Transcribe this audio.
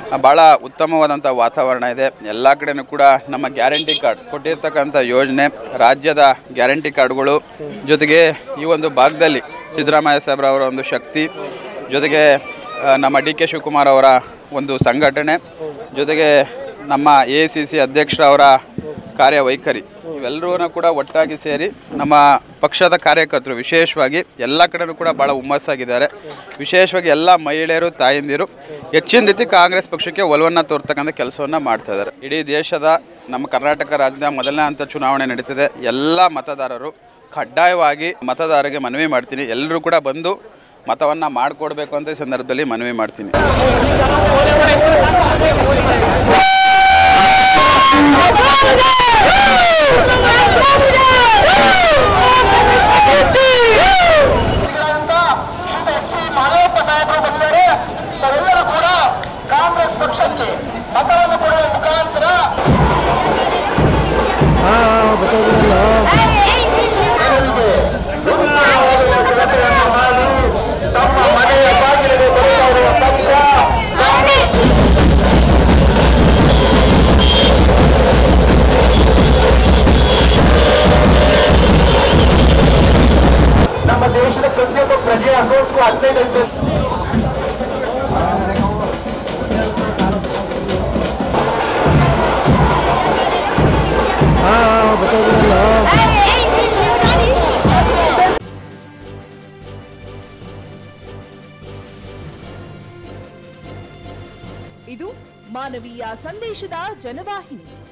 ಭಾಳ ಉತ್ತಮವಾದಂಥ ವಾತಾವರಣ ಇದೆ ಎಲ್ಲ ಕಡೆನೂ ಕೂಡ ನಮ್ಮ ಗ್ಯಾರಂಟಿ ಕಾರ್ಡ್ ಕೊಟ್ಟಿರ್ತಕ್ಕಂಥ ಯೋಜನೆ ರಾಜ್ಯದ ಗ್ಯಾರಂಟಿ ಕಾರ್ಡ್ಗಳು ಜೊತೆಗೆ ಈ ಒಂದು ಭಾಗದಲ್ಲಿ ಸಿದ್ದರಾಮಯ್ಯ ಸಾಹೇಬ್ರವರ ಒಂದು ಶಕ್ತಿ ಜೊತೆಗೆ ಆ, ನಮ್ಮ ಡಿ ಕೆ ಶಿವಕುಮಾರ್ ಅವರ ಒಂದು ಸಂಘಟನೆ ಜೊತೆಗೆ ನಮ್ಮ ಎ ಸಿ ಸಿ ಅಧ್ಯಕ್ಷರವರ ಕಾರ್ಯವೈಖರಿ ಇವೆಲ್ಲರೂ ಕೂಡ ಒಟ್ಟಾಗಿ ಸೇರಿ ನಮ್ಮ ಪಕ್ಷದ ಕಾರ್ಯಕರ್ತರು ವಿಶೇಷವಾಗಿ ಎಲ್ಲ ಕಡೆನೂ ಕೂಡ ಭಾಳ ಹುಮ್ಮಸ್ಸಾಗಿದ್ದಾರೆ ವಿಶೇಷವಾಗಿ ಎಲ್ಲ ಮಹಿಳೆಯರು ತಾಯಂದಿರು ಹೆಚ್ಚಿನ ರೀತಿ ಕಾಂಗ್ರೆಸ್ ಪಕ್ಷಕ್ಕೆ ಒಲವನ್ನು ತೋರ್ತಕ್ಕಂಥ ಕೆಲಸವನ್ನು ಮಾಡ್ತಾ ಇದ್ದಾರೆ ಇಡೀ ದೇಶದ ನಮ್ಮ ಕರ್ನಾಟಕ ರಾಜ್ಯದ ಮೊದಲನೇ ಹಂತ ಚುನಾವಣೆ ನಡೀತಿದೆ ಎಲ್ಲ ಮತದಾರರು ಕಡ್ಡಾಯವಾಗಿ ಮತದಾರರಿಗೆ ಮನವಿ ಮಾಡ್ತೀನಿ ಎಲ್ಲರೂ ಕೂಡ ಬಂದು ಮತವನ್ನು ಮಾಡಿಕೊಡ್ಬೇಕು ಅಂತ ಈ ಸಂದರ್ಭದಲ್ಲಿ ಮನವಿ ಮಾಡ್ತೀನಿ ಅಂತ ಶ್ರೀ ಎಚ್ ಸಿ ಮಾದೇವಪ್ಪ ಸಾಹೇಬರು ಬಂದಿದ್ದಾರೆ ತಾವೆಲ್ಲರೂ ಕೂಡ ಕಾಂಗ್ರೆಸ್ ಪಕ್ಷಕ್ಕೆ ಮತವನ್ನು ಕೊಡುವ ಮುಖಾಂತರ ಕೆಲಸವನ್ನು ಮಾಡಿ ತಮ್ಮ ಮನೆಯ ಬಾಗಿಲಿಗೆ ಬರುತ್ತಾ ಇರುವ ಪಕ್ಷ ಕಾಂಗ್ರೆಸ್ ನಮ್ಮ ದೇಶದ ಪ್ರತಿಯೊಬ್ಬ ಪ್ರಜೆ ಅಕೌಂಟ್ಗೂ ಹದಿನೈದು ಗಂಟೆ ಇದು ಮಾನವೀಯ ಸಂದೇಶದ ಜನವಾಹಿನಿ